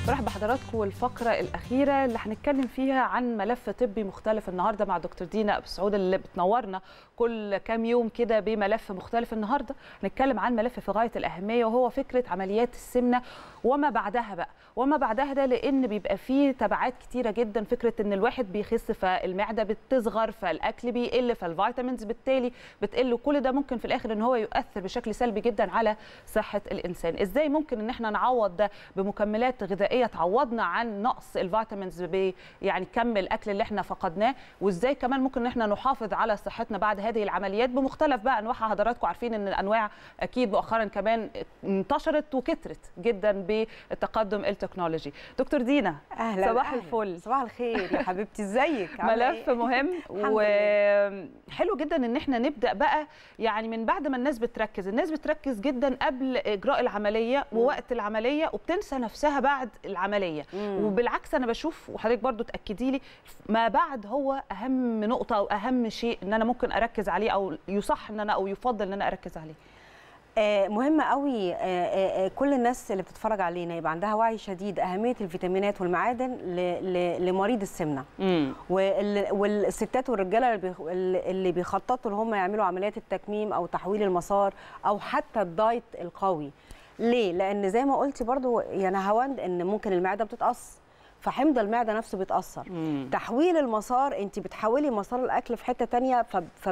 برحب بحضراتكم الفقرة الأخيرة اللي هنتكلم فيها عن ملف طبي مختلف النهاردة مع دكتور دينا أبو سعود اللي بتنورنا كل كام يوم كده بملف مختلف النهاردة هنتكلم عن ملف في غاية الأهمية وهو فكرة عمليات السمنة وما بعدها بقى وما بعدها ده لأن بيبقى فيه تبعات كتيرة جدا فكرة إن الواحد بيخس فالمعدة بتصغر فالأكل بيقل فالفيتامينز بالتالي بتقل وكل ده ممكن في الآخر إن هو يؤثر بشكل سلبي جدا على صحة الإنسان إزاي ممكن إن احنا نعوض ده بمكملات غذائية تعوضنا عن نقص الفيتامينز ب يعني كم الأكل اللي احنا فقدناه وإزاي كمان ممكن إن احنا نحافظ على صحتنا بعد هذه العمليات بمختلف بقى أنواعها حضراتكم عارفين إن الأنواع أكيد مؤخرا كمان انتشرت وكترت جدا بالتقدم التكنولوجي دكتور دينا اهلا صباح أهلاً. الفل صباح الخير يا حبيبتي ازيك عاملة ملف إيه؟ مهم الحمد وحلو جدا ان احنا نبدا بقى يعني من بعد ما الناس بتركز الناس بتركز جدا قبل اجراء العمليه ووقت العمليه وبتنسى نفسها بعد العمليه مم. وبالعكس انا بشوف وحضرتك برضو تاكدي لي ما بعد هو اهم نقطه او اهم شيء ان انا ممكن اركز عليه او يصح ان انا او يفضل ان انا اركز عليه آه مهم قوي آه آه آه، كل الناس اللي بتتفرج علينا يبقى عندها وعي شديد اهميه الفيتامينات والمعادن ل- ل- لمريض السمنه وال- والستات والرجاله اللي بيخ- اللي بيخططوا ان هم يعملوا عمليات التكميم او تحويل المسار او حتى الدايت القوي ليه لان زي ما قلتي برضو يا نهاوند ان ممكن المعده بتتقص فحمض المعده نفسه بيتاثر مم. تحويل المسار انت بتحولي مسار الاكل في حته تانية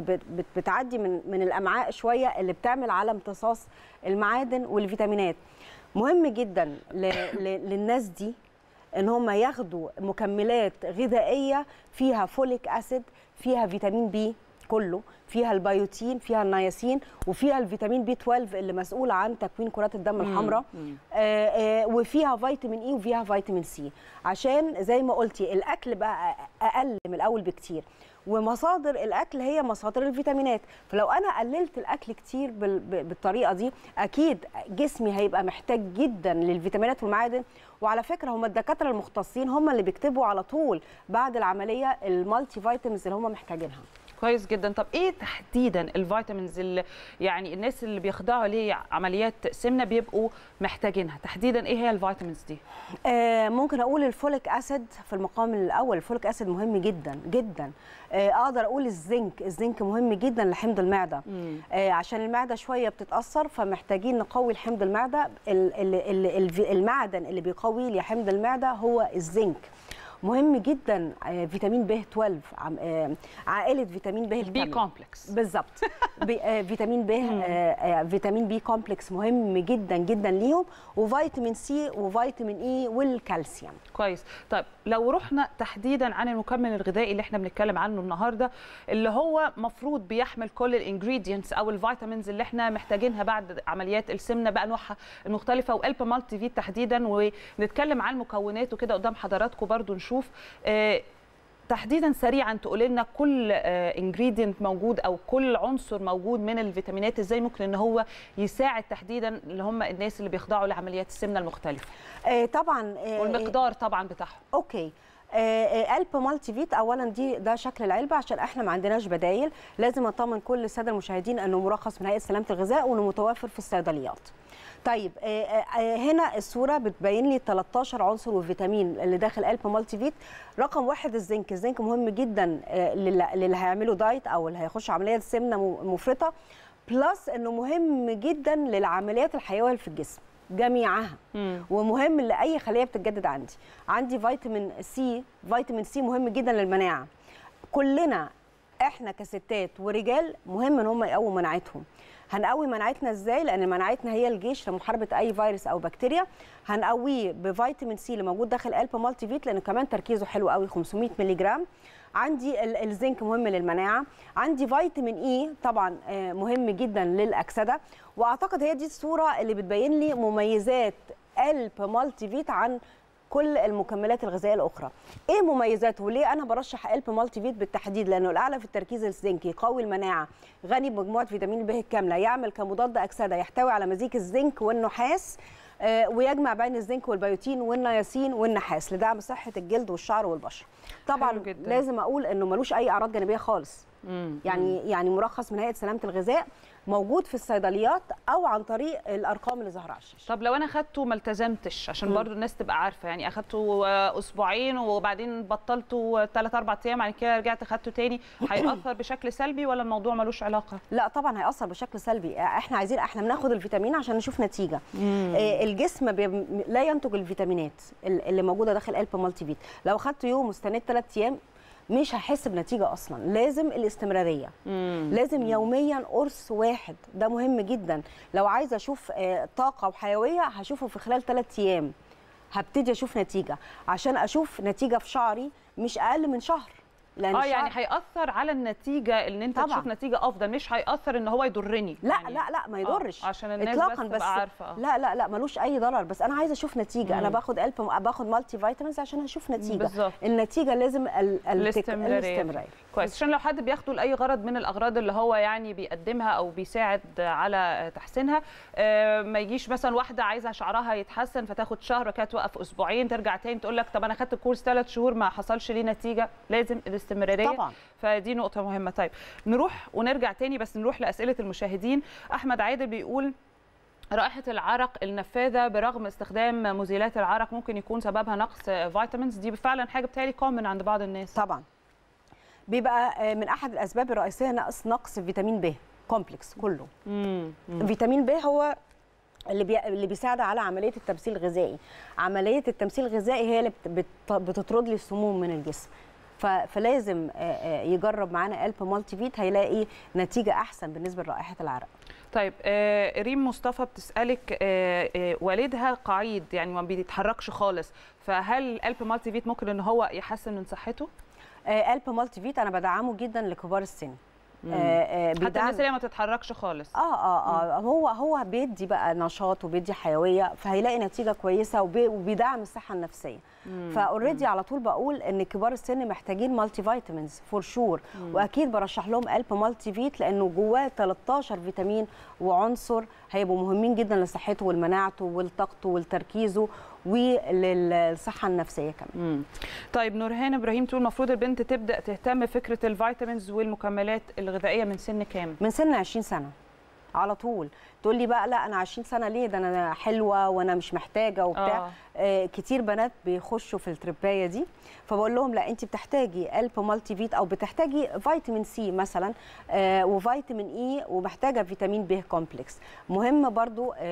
فبتعدي من من الامعاء شويه اللي بتعمل على امتصاص المعادن والفيتامينات مهم جدا ل... ل... للناس دي ان هم ياخدوا مكملات غذائيه فيها فوليك اسيد فيها فيتامين بي كله فيها البيوتين فيها النياسين وفيها الفيتامين بي 12 اللي مسؤول عن تكوين كرات الدم الحمراء مم. آه، آه، وفيها فيتامين اي وفيها فيتامين سي عشان زي ما قلتي الاكل بقى اقل من الاول بكتير ومصادر الاكل هي مصادر الفيتامينات فلو انا قللت الاكل كتير بال- ب- بالطريقه دي اكيد جسمي هيبقى محتاج جدا للفيتامينات والمعادن وعلى فكره هم الدكاتره المختصين هم اللي بيكتبوا على طول بعد العمليه المالتي فيتامينز اللي هم محتاجينها كويس جدا طب ايه تحديدا الفيتامينز اللي يعني الناس اللي بيخضعوا لعمليات سمنه بيبقوا محتاجينها تحديدا ايه هي الفيتامينز دي آه، ممكن اقول الفوليك اسيد في المقام الاول الفوليك اسيد مهم جدا جدا آه، اقدر اقول الزنك الزنك مهم جدا لحمض المعده آه، عشان المعده شويه بتتاثر فمحتاجين نقوي الحمض المعده ال- ال- ال- الف- المعدن اللي بيقوي لي حمض المعده هو الزنك مهم جدا آه، فيتامين ب 12 عم- آه، عائله فيتامين ب بي الكاملة. كومبلكس بالظبط بي- آه، فيتامين ب آه، آه، فيتامين بي كومبلكس مهم جدا جدا ليهم وفيتامين سي وفيتامين اي والكالسيوم كويس طيب لو رحنا تحديدا عن المكمل الغذائي اللي احنا بنتكلم عنه النهارده اللي هو مفروض بيحمل كل الانجريدينتس او الفيتامينز اللي احنا محتاجينها بعد عمليات السمنه بانواعها المختلفه والبا مالتي فيت تحديدا ونتكلم عن مكوناته كده قدام حضراتكم برضو نشوف آه تحديدا سريعا تقول لنا كل انجريدينت موجود او كل عنصر موجود من الفيتامينات ازاي ممكن ان هو يساعد تحديدا اللي هم الناس اللي بيخضعوا لعمليات السمنه المختلفه آه، طبعا آه، والمقدار طبعا بتاعهم اوكي قلب مالتي فيت اولا دي ده شكل العلبه عشان احنا ما عندناش بدايل لازم اطمن كل الساده المشاهدين انه مرخص من هيئه سلامه الغذاء وانه متوفر في الصيدليات طيب آه، آه، آه، هنا الصوره بتبين لي 13 عنصر وفيتامين اللي داخل قلب مالتي فيت رقم واحد الزنك الزنك مهم جدا آه، للي للي هيعملوا دايت او اللي هيخش عمليه سمنه م- مفرطه بلس انه مهم جدا للعمليات الحيويه اللي في الجسم جميعها ومهم لاي خليه بتتجدد عندي عندي فيتامين سي فيتامين سي مهم جدا للمناعه كلنا احنا كستات ورجال مهم ان هم يقووا مناعتهم هنقوي مناعتنا ازاي لان مناعتنا هي الجيش لمحاربه اي فيروس او بكتيريا هنقويه بفيتامين سي اللي موجود داخل قلب مالتي فيت لان كمان تركيزه حلو قوي 500 مللي جرام عندي ال- الزنك مهم للمناعه عندي فيتامين اي طبعا آه، مهم جدا للاكسده واعتقد هي دي الصوره اللي بتبين لي مميزات قلب مالتي فيت عن كل المكملات الغذائيه الاخرى ايه مميزاته وليه انا برشح قلب مالتي فيت بالتحديد لانه الاعلى في التركيز الزنك يقوي المناعه غني بمجموعه فيتامين ب الكامله يعمل كمضاد اكسده يحتوي على مزيج الزنك والنحاس آه، ويجمع بين الزنك والبيوتين والنياسين والنحاس لدعم صحه الجلد والشعر والبشره طبعا حلو جداً. لازم اقول انه ملوش اي اعراض جانبيه خالص مم. يعني يعني مرخص من هيئه سلامه الغذاء موجود في الصيدليات او عن طريق الارقام اللي ظاهره على الشاشه طب لو انا خدته ما التزمتش عشان مم. برضو الناس تبقى عارفه يعني اخدته آه، اسبوعين وبعدين بطلته 3 4 ايام بعد كده رجعت اخدته تاني هيأثر بشكل سلبي ولا الموضوع ملوش علاقه لا طبعا هياثر بشكل سلبي احنا عايزين احنا بناخد الفيتامين عشان نشوف نتيجه آه، الجسم بي... لا ينتج الفيتامينات ال- اللي موجوده داخل قلب مالتي فيت لو خدته يوم واستنيت ثلاث ايام مش هحس بنتيجه اصلا لازم الاستمراريه مم. لازم يوميا قرص واحد ده مهم جدا لو عايزه اشوف آه، طاقه وحيويه هشوفه في خلال ثلاث ايام هبتدي اشوف نتيجه عشان اشوف نتيجه في شعري مش اقل من شهر لان اه يعني الشعر- هيأثر على النتيجه ان انت طبعاً. تشوف نتيجه افضل مش هيأثر ان هو يضرني لا يعني لا لا ما يضرش آه، عشان الناس اطلاقا بس بس تبقى عارفه آه. لا لا لا ملوش اي ضرر بس انا عايزه اشوف نتيجه انا مم. باخد قلب باخد مالتي فيتامينز عشان اشوف نتيجه بالظبط النتيجه لازم ال- التك- الاستمرارية. الاستمرار كويس عشان لو حد بياخده لاي غرض من الاغراض اللي هو يعني بيقدمها او بيساعد على تحسينها آه، ما يجيش مثلا واحده عايزه شعرها يتحسن فتاخد شهر وكده توقف اسبوعين ترجع تاني تقول لك طب انا خدت الكورس ثلاث شهور ما حصلش ليه نتيجه لازم الاستمراريه طبعا فدي نقطه مهمه طيب نروح ونرجع تاني بس نروح لاسئله المشاهدين احمد عادل بيقول رائحة العرق النفاذة برغم استخدام مزيلات العرق ممكن يكون سببها نقص فيتامينز دي فعلا حاجة بتالي كومن عند بعض الناس طبعا بيبقى آه، من احد الاسباب الرئيسيه نقص نقص فيتامين ب كومبلكس كله مم. مم. فيتامين ب هو اللي بي... اللي بيساعد على عمليه التمثيل الغذائي عمليه التمثيل الغذائي هي اللي بت... بت... بتطرد لي السموم من الجسم ف... فلازم آه، آه، يجرب معانا قلب مالتي فيت هيلاقي نتيجه احسن بالنسبه لرائحه العرق طيب آه ريم مصطفى بتسالك آه آه والدها قعيد يعني ما بيتحركش خالص فهل قلب مالتي فيت ممكن ان هو يحسن من صحته آه، قلب مالتي فيت انا بدعمه جدا لكبار السن مم. آه، آه، حتى بيدعم- الناس اللي ما بتتحركش خالص اه اه اه هو هو بيدي بقى نشاط وبيدي حيويه فهيلاقي نتيجه كويسه وبي وبيدعم الصحه النفسيه مم. فاوريدي على طول بقول ان كبار السن محتاجين مالتي فيتامينز فور شور مم. واكيد برشح لهم قلب مالتي فيت لانه جواه 13 فيتامين وعنصر هيبقوا مهمين جدا لصحته ولمناعته ولطاقته ولتركيزه وللصحه النفسيه كمان مم. طيب نورهان ابراهيم تقول المفروض البنت تبدا تهتم فكره الفيتامينز والمكملات الغذائيه من سن كام من سن 20 سنه على طول تقول لي بقى لا انا 20 سنه ليه ده انا حلوه وانا مش محتاجه وبتاع آه. آه كتير بنات بيخشوا في التربايه دي فبقول لهم لا انت بتحتاجي قلب مالتي فيت او بتحتاجي فيتامين سي مثلا آه وفيتامين اي ومحتاجه فيتامين ب كومبلكس مهم برضو آه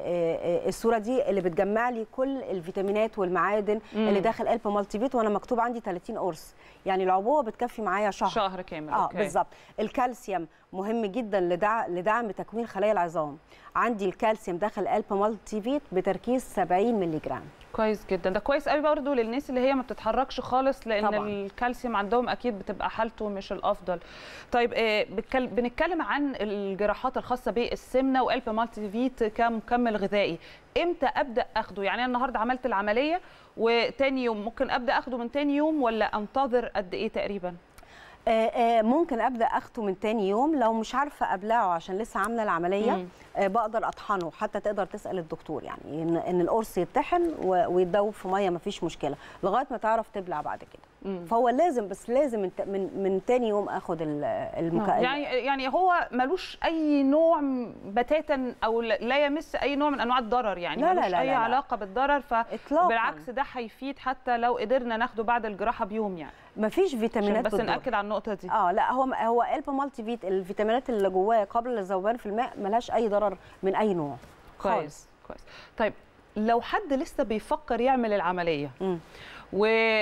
آه آه الصوره دي اللي بتجمع لي كل الفيتامينات والمعادن مم. اللي داخل قلب مالتي فيت وانا مكتوب عندي 30 قرص يعني العبوه بتكفي معايا شهر شهر كامل اه أوكي. بالظبط الكالسيوم مهم جدا لدع... لدعم تكوين خلايا العظام عندي الكالسيوم داخل قلب مالتي فيت بتركيز 70 مللي جرام كويس جدا ده كويس قوي برضه للناس اللي هي ما بتتحركش خالص لان طبعاً. طبعا. الكالسيوم عندهم اكيد بتبقى حالته مش الافضل طيب آه، بتكل- بنتكلم عن الجراحات الخاصه بالسمنه وقلب مالتي فيت كمكمل غذائي امتى ابدا اخده يعني انا النهارده عملت العمليه وتاني يوم ممكن ابدا اخده من تاني يوم ولا انتظر قد ايه تقريبا آه آه ممكن ابدا اخده من تاني يوم لو مش عارفه ابلعه عشان لسه عامله العمليه مم. آه بقدر اطحنه حتى تقدر تسال الدكتور يعني ان, إن القرص يتطحن و- ويتدوب في ميه مفيش مشكله لغايه ما تعرف تبلع بعد كده مم. فهو لازم بس لازم من من, من تاني يوم اخد ال- المك... يعني يعني هو ملوش اي نوع م- بتاتا او لا لا يمس اي نوع من انواع الضرر يعني لا لا ملوش لا اي لا لا. علاقه بالضرر اطلاقا فبالعكس ده هيفيد حتى لو قدرنا ناخده بعد الجراحه بيوم يعني مفيش عشان فيتامينات بس بتضر. ناكد على النقطه دي اه لا هو هو قلب مالتي فيت الفيتامينات اللي جواه قبل الذوبان في الماء ملهاش اي ضرر من اي نوع خالص كويس كويس طيب لو حد لسه بيفكر يعمل العمليه مم. و...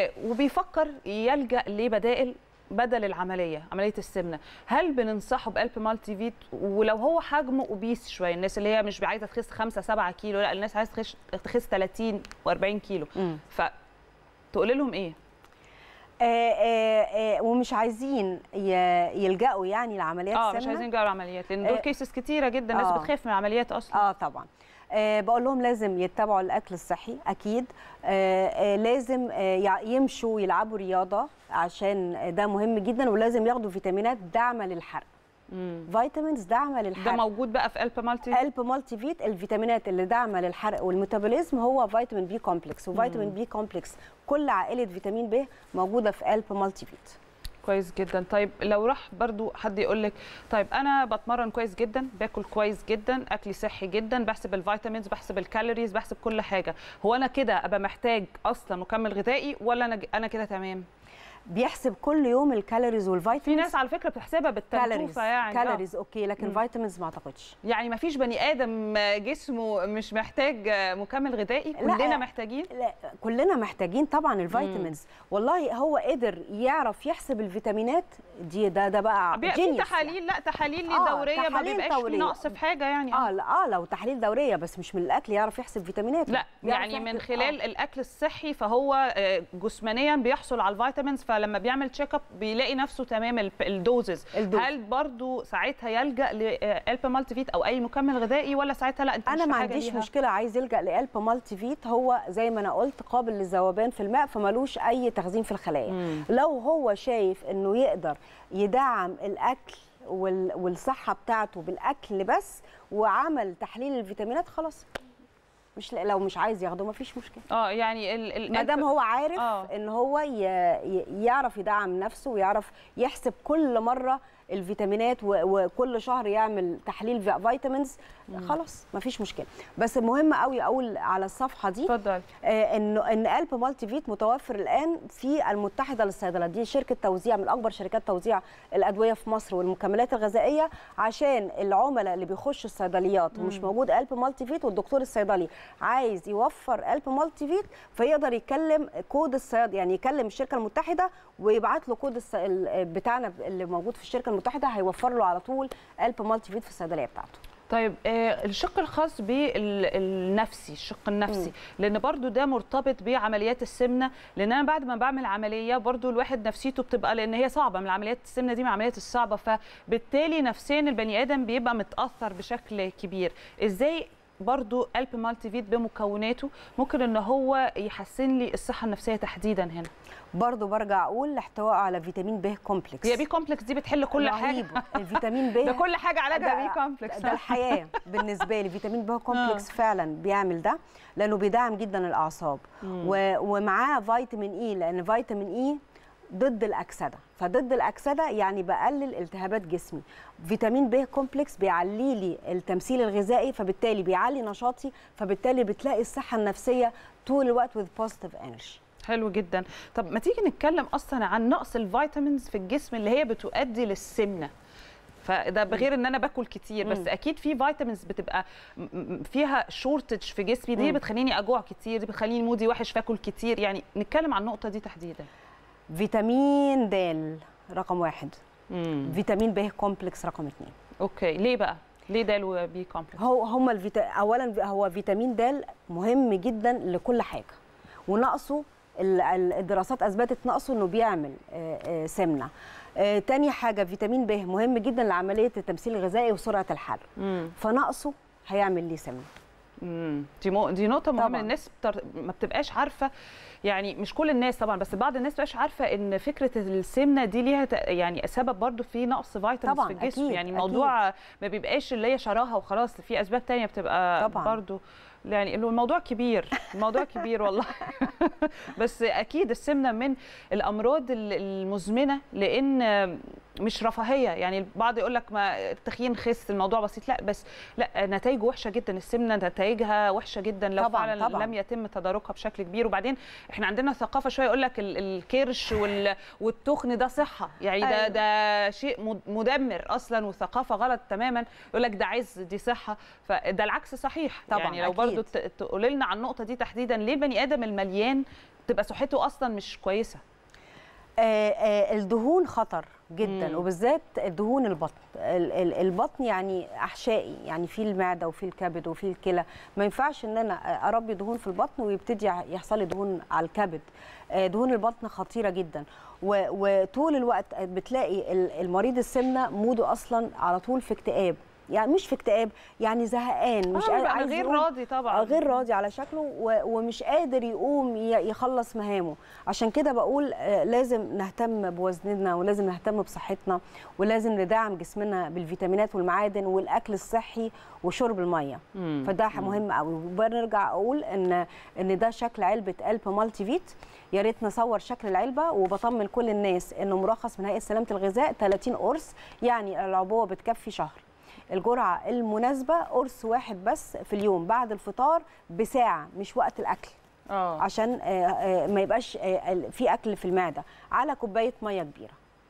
وبيفكر يلجا لبدائل بدل العمليه عمليه السمنه هل بننصحه بقلب مالتي فيت ولو هو حجمه اوبيس شويه الناس اللي هي مش عايزه تخس 5 7 كيلو لا الناس عايزه تخس تخس 30 و40 كيلو مم. فتقول لهم ايه آه آه آه ومش عايزين ي- يلجأوا يعني لعمليات اه السمنه مش عايزين يجروا عمليات لان دول آه، كيسز كتيره جدا الناس آه. بتخاف من العمليات اصلا اه طبعا آه بقول لهم لازم يتبعوا الاكل الصحي اكيد آه آه لازم آه يع- يمشوا يلعبوا رياضه عشان ده مهم جدا ولازم ياخدوا فيتامينات داعمه للحرق مم. فيتامينز داعمه ده للحرق موجود بقى في قلب مالتي قلب مالتي فيت الفيتامينات اللي داعمه للحرق والميتابوليزم هو فيتامين بي كومبلكس وفيتامين بي كومبلكس كل عائله فيتامين ب موجوده في قلب مالتي فيت كويس جدا طيب لو راح برضو حد يقول لك طيب انا بتمرن كويس جدا باكل كويس جدا اكلي صحي جدا بحسب الفيتامينز بحسب الكالوريز بحسب كل حاجه هو انا كده ابقى محتاج اصلا مكمل غذائي ولا انا انا كده تمام بيحسب كل يوم الكالوريز والفيتامينز في ناس على فكره بتحسبها بالتنتوفه يعني كالوريز اوكي لكن مم. فيتامينز ما اعتقدش يعني ما فيش بني ادم جسمه مش محتاج مكمل غذائي لا. كلنا محتاجين لا كلنا محتاجين طبعا الفيتامينز والله هو قدر يعرف يحسب الفيتامينات دي ده ده بقى بيبقى في genius تحاليل لا تحاليل آه، دوريه ما تحاليل بيبقاش في دورية. نقص في حاجه يعني اه لا اه لو تحاليل دوريه بس مش من الاكل يعرف يحسب فيتامينات لا يعرف يعني من يحسب- خلال الاكل الصحي فهو آه، جسمانيا بيحصل على الفيتامينز فلما بيعمل تشيك اب بيلاقي نفسه تمام ال- الدوزز الدوز. هل برضو ساعتها يلجا لالب مالتي فيت او اي مكمل غذائي ولا ساعتها لا انت انا مش ما في حاجة عنديش ليها؟ مشكله عايز يلجا لقلب مالتي فيت هو زي ما انا قلت قابل للذوبان في الماء فمالوش اي تخزين في الخلايا مم. لو هو شايف انه يقدر يدعم الاكل وال- والصحه بتاعته بالاكل بس وعمل تحليل الفيتامينات خلاص مش لو مش عايز ياخده ما فيش مشكله اه يعني ال ال ما دام هو عارف آه. ان هو ي- ي- يعرف يدعم نفسه ويعرف يحسب كل مره الفيتامينات و- وكل شهر يعمل تحليل في- فيتامينز خلاص مفيش مشكله بس مهم قوي اقول على الصفحه دي اتفضل آه، انه ان الب مالتي فيت متوفر الان في المتحده للصيدله دي شركه توزيع من اكبر شركات توزيع الادويه في مصر والمكملات الغذائيه عشان العملاء اللي بيخشوا الصيدليات ومش موجود الب مالتي فيت والدكتور الصيدلي عايز يوفر الب مالتي فيت فيقدر يكلم كود الصيد يعني يكلم الشركه المتحده ويبعت له كود الص... ال- بتاعنا اللي موجود في الشركه المتحده هيوفر له على طول الب مالتي فيت في الصيدليه بتاعته طيب آه، الشق الخاص بالنفسي الشق النفسي لان برضو ده مرتبط بعمليات السمنه لان انا بعد ما بعمل عمليه برضو الواحد نفسيته بتبقى لان هي صعبه من العمليات السمنه دي من العمليات الصعبه فبالتالي نفسيا البني ادم بيبقى متاثر بشكل كبير ازاي برضو الب مالتي فيت بمكوناته ممكن ان هو يحسن لي الصحه النفسيه تحديدا هنا برضو برجع اقول الاحتواء على فيتامين ب كومبلكس هي بي كومبلكس دي بتحل كل رهيب. حاجه الفيتامين ب ده كل حاجه علاجها ده- بي كومبلكس ده الحياه بالنسبه لي فيتامين ب كومبلكس فعلا بيعمل ده لانه بيدعم جدا الاعصاب و- ومعاه فيتامين اي لان فيتامين اي ضد الاكسده فضد الاكسده يعني بقلل التهابات جسمي فيتامين ب كومبلكس بيعلي لي التمثيل الغذائي فبالتالي بيعلي نشاطي فبالتالي بتلاقي الصحه النفسيه طول الوقت with positive energy حلو جدا طب ما تيجي نتكلم اصلا عن نقص الفيتامينز في الجسم اللي هي بتؤدي للسمنه فده بغير ان انا باكل كتير بس مم. اكيد في فيتامينز بتبقى م- م- فيها شورتج في جسمي دي مم. بتخليني اجوع كتير دي بتخليني مودي وحش فاكل كتير يعني نتكلم عن النقطه دي تحديدا فيتامين د رقم واحد امم فيتامين ب كومبلكس رقم اثنين اوكي ليه بقى ليه ده وبي كومبلكس هو هم الفيتا... اولا هو فيتامين د مهم جدا لكل حاجه ونقصه ال- ال- الدراسات اثبتت نقصه انه بيعمل آه، آه، سمنه آه، تاني حاجه فيتامين ب مهم جدا لعمليه التمثيل الغذائي وسرعه الحرق امم فنقصه هيعمل ليه سمنه امم دي مو... دي نقطه مهمه طبعاً. الناس بتر... ما بتبقاش عارفه يعني مش كل الناس طبعا بس بعض الناس بتبقاش عارفه ان فكره السمنه دي ليها ت... يعني سبب برضو في نقص فيتامينز طبعاً، في الجسم أكيد، يعني أكيد. الموضوع ما بيبقاش اللي هي شراهه وخلاص في اسباب تانية بتبقى طبعاً. برضو يعني الموضوع كبير الموضوع كبير والله بس اكيد السمنه من الامراض ال- المزمنه لان مش رفاهيه يعني البعض يقول لك ما التخيين خس الموضوع بسيط لا بس لا نتائجه وحشه جدا السمنه نتائجها وحشه جدا لو طبعاً، فعلا طبعاً. لم يتم تداركها بشكل كبير وبعدين احنا عندنا ثقافه شويه يقول لك ال- الكرش وال- والتخن ده صحه يعني ده أيوة. ده شيء مد- مدمر اصلا وثقافه غلط تماما يقول لك ده عز دي صحه فده العكس صحيح طبعاً، يعني لو أكيد. برضو تقولي لنا عن النقطه دي تحديدا ليه البني ادم المليان تبقى صحته اصلا مش كويسه آه، آه، الدهون خطر جدا مم. وبالذات دهون البطن ال- ال- البطن يعني احشائي يعني في المعده وفي الكبد وفي الكلى ما ينفعش ان انا اربي دهون في البطن ويبتدي يحصل لي دهون على الكبد آه، دهون البطن خطيره جدا و- وطول الوقت بتلاقي ال- المريض السمنه موده اصلا على طول في اكتئاب يعني مش في اكتئاب يعني زهقان مش مش قادر- آه عايز غير يقوم- راضي طبعا آه، غير راضي على شكله و- ومش قادر يقوم ي- يخلص مهامه عشان كده بقول آه، لازم نهتم بوزننا ولازم نهتم بصحتنا ولازم ندعم جسمنا بالفيتامينات والمعادن والاكل الصحي وشرب الميه مم. فده مهم قوي وبرجع اقول ان ان ده شكل علبه قلب مالتي فيت يا ريت نصور شكل العلبه وبطمن كل الناس انه مرخص من هيئه سلامه الغذاء 30 قرص يعني العبوه بتكفي شهر الجرعه المناسبه قرص واحد بس في اليوم بعد الفطار بساعه مش وقت الاكل اه عشان آه، آه، ما يبقاش آه، ال- في اكل في المعده على كوبايه ميه كبيره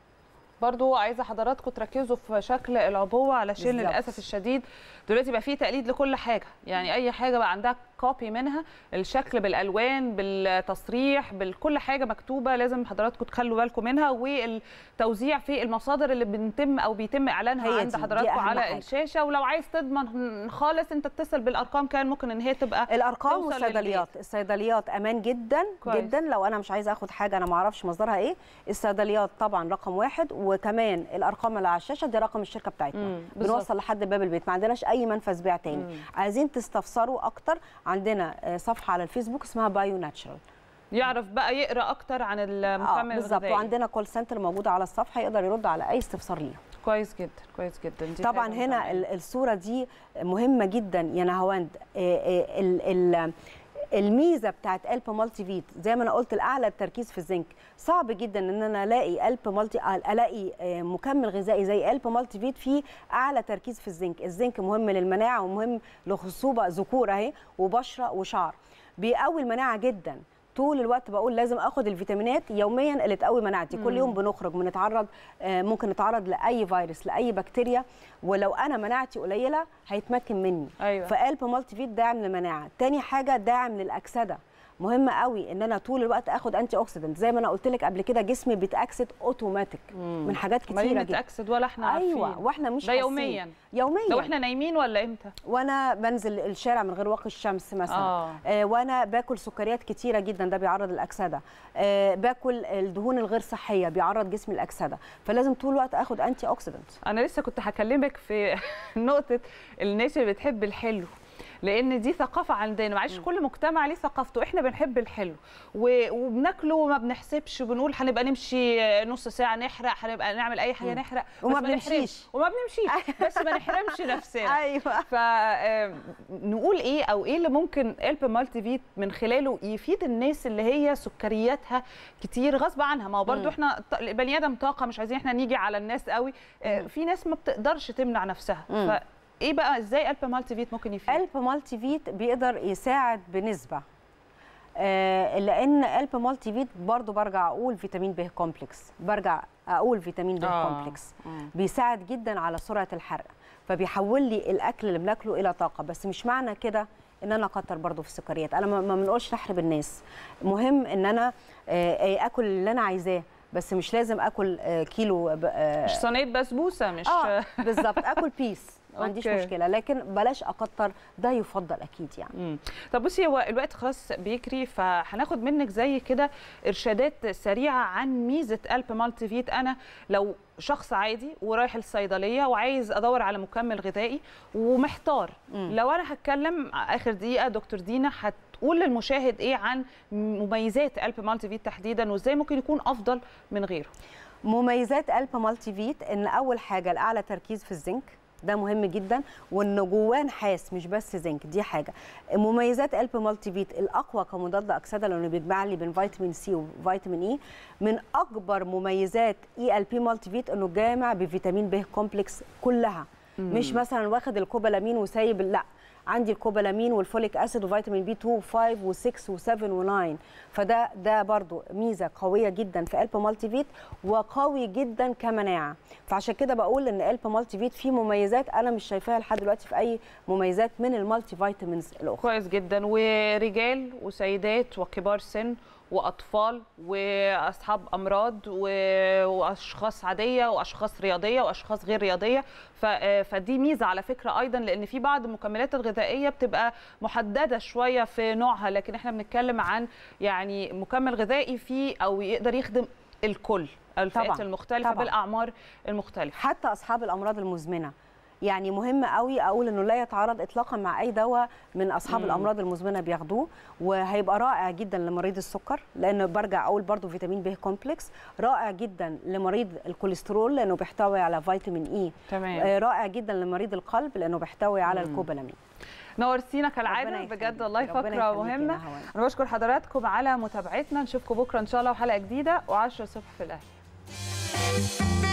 برضو عايزه حضراتكم تركزوا في شكل العبوه علشان بالظبط. للاسف الشديد دلوقتي بقى في تقليد لكل حاجه يعني اي حاجه بقى عندها كوبي منها الشكل بالالوان بالتصريح بكل حاجه مكتوبه لازم حضراتكم تخلوا بالكم منها والتوزيع في المصادر اللي بنتم او بيتم اعلانها هي عند دي- دي حضراتكم أهم على حاجة. الشاشه ولو عايز تضمن خالص انت اتصل بالارقام كان ممكن ان هي تبقى الارقام توصل والصيدليات الصيدليات امان جدا كويس. جدا لو انا مش عايزه اخد حاجه انا ما اعرفش مصدرها ايه الصيدليات طبعا رقم واحد وكمان الارقام اللي على الشاشه دي رقم الشركه بتاعتنا مم، بالظبط. بنوصل لحد باب البيت ما عندناش اي منفذ بيع تاني مم. عايزين تستفسروا اكتر عندنا آه، صفحه على الفيسبوك اسمها بايو ناتشرال يعرف بقى يقرا اكتر عن المكمل بالظبط الغذائي وعندنا كول سنتر موجوده على الصفحه يقدر يرد على اي استفسار ليه كويس جدا كويس جدا دي طبعا حاجة هنا مهمة. ال- الصوره دي مهمه جدا يا نهاوند آه، آه، ال- ال- الميزه بتاعت قلب مالتي فيت زي ما انا قلت الاعلى التركيز في الزنك صعب جدا ان انا الاقي قلب مالتي آه، الاقي آه، مكمل غذائي زي قلب مالتي فيت فيه اعلى تركيز في الزنك الزنك مهم للمناعه ومهم لخصوبه ذكور اهي وبشره وشعر بيقوي المناعه جدا طول الوقت بقول لازم اخد الفيتامينات يوميا اللي تقوي مناعتي كل يوم بنخرج بنتعرض آه، ممكن نتعرض لاي فيروس لاي بكتيريا ولو انا مناعتي قليله هيتمكن مني أيوة. فقلب مالتي فيت داعم للمناعه تاني حاجه داعم للاكسده مهم قوي ان انا طول الوقت اخد انتي اوكسيدنت زي ما انا قلت لك قبل كده جسمي بيتاكسد اوتوماتيك من حاجات ما كتيره جدا نتاكد ولا احنا عارفين ايوه واحنا مش ده حاسين. يوميا يوميا لو احنا نايمين ولا امتى وانا بنزل الشارع من غير واقي الشمس مثلا آه. آه وانا باكل سكريات كتيره جدا ده بيعرض الاكسده آه باكل الدهون الغير صحيه بيعرض جسمي الاكسده فلازم طول الوقت اخد انتي اوكسيدنت انا لسه كنت هكلمك في نقطه الناس اللي بتحب الحلو لان دي ثقافه عندنا معلش كل مجتمع ليه ثقافته احنا بنحب الحلو و- وبناكله وما بنحسبش وبنقول هنبقى نمشي نص ساعه نحرق هنبقى نعمل اي حاجه نحرق بس وما ما بنمشيش. نحرمش. وما بنمشيش بس ما نحرمش نفسنا ايوه فنقول ايه او ايه اللي ممكن قلب مالتي فيت من خلاله يفيد الناس اللي هي سكرياتها كتير غصب عنها ما هو برضو مم. احنا ط- البني ادم طاقه مش عايزين احنا نيجي على الناس قوي آه، في ناس ما بتقدرش تمنع نفسها مم. فايه بقى ازاي قلب مالتي فيت ممكن يفيد قلب مالتي فيت بيقدر يساعد بنسبه آه لان قلب مالتي فيت برضو برجع اقول فيتامين ب كومبلكس برجع اقول فيتامين ب آه. كومبلكس مم. بيساعد جدا على سرعه الحرق فبيحول لي الاكل اللي بناكله الى طاقه بس مش معنى كده ان انا اكتر برضو في السكريات انا ما ما بنقولش نحرب الناس مهم ان انا آه، آه، اكل اللي انا عايزاه بس مش لازم اكل آه، كيلو ب- آه، مش صينيه بسبوسه مش اه بالظبط اكل بيس ما عنديش أوكي. مشكله لكن بلاش اكتر ده يفضل اكيد يعني مم. طب بصي هو الوقت خلاص بيجري فهناخد منك زي كده ارشادات سريعه عن ميزه قلب مالتي فيت انا لو شخص عادي ورايح الصيدليه وعايز ادور على مكمل غذائي ومحتار مم. لو انا هتكلم اخر دقيقه دكتور دينا هتقول للمشاهد ايه عن مميزات قلب مالتي فيت تحديدا وازاي ممكن يكون افضل من غيره مميزات قلب مالتي فيت ان اول حاجه الاعلى تركيز في الزنك ده مهم جدا وان جواه نحاس مش بس زنك دي حاجه مميزات قلب مالتي فيت الاقوى كمضاد اكسده لانه بيجمع لي بين فيتامين سي وفيتامين اي من اكبر مميزات اي ال بي مالتي فيت انه جامع بفيتامين ب كومبلكس كلها مش مثلا واخد الكوبالامين وسايب لا عندي الكوبالامين والفوليك اسيد وفيتامين بي 2 و5 و6 و7 و9 فده ده برضو ميزه قويه جدا في قلب مالتي فيت وقوي جدا كمناعه فعشان كده بقول ان قلب مالتي فيت فيه مميزات انا مش شايفاها لحد دلوقتي في اي مميزات من المالتي فيتامينز الاخرى كويس جدا ورجال وسيدات وكبار سن واطفال واصحاب امراض و- واشخاص عاديه واشخاص رياضيه واشخاص غير رياضيه ف- فدي ميزه على فكره ايضا لان في بعض المكملات الغذائيه بتبقى محدده شويه في نوعها لكن احنا بنتكلم عن يعني مكمل غذائي فيه او يقدر يخدم الكل الفئات طبعاً، المختلفه طبعاً. بالاعمار المختلفه حتى اصحاب الامراض المزمنه يعني مهم قوي اقول انه لا يتعارض اطلاقا مع اي دواء من اصحاب مم. الامراض المزمنه بياخدوه وهيبقى رائع جدا لمريض السكر لانه برجع اقول برضو فيتامين ب كومبلكس رائع جدا لمريض الكوليسترول لانه بيحتوي على فيتامين اي تمام آه، رائع جدا لمريض القلب لانه بيحتوي على مم. الكوبالامين نورتينا ربنا كالعاده يخليك. بجد والله ربنا فقره يخليك يا مهمه نهوان. انا بشكر حضراتكم على متابعتنا نشوفكم بكره ان شاء الله وحلقه جديده و10 الصبح في الاهلي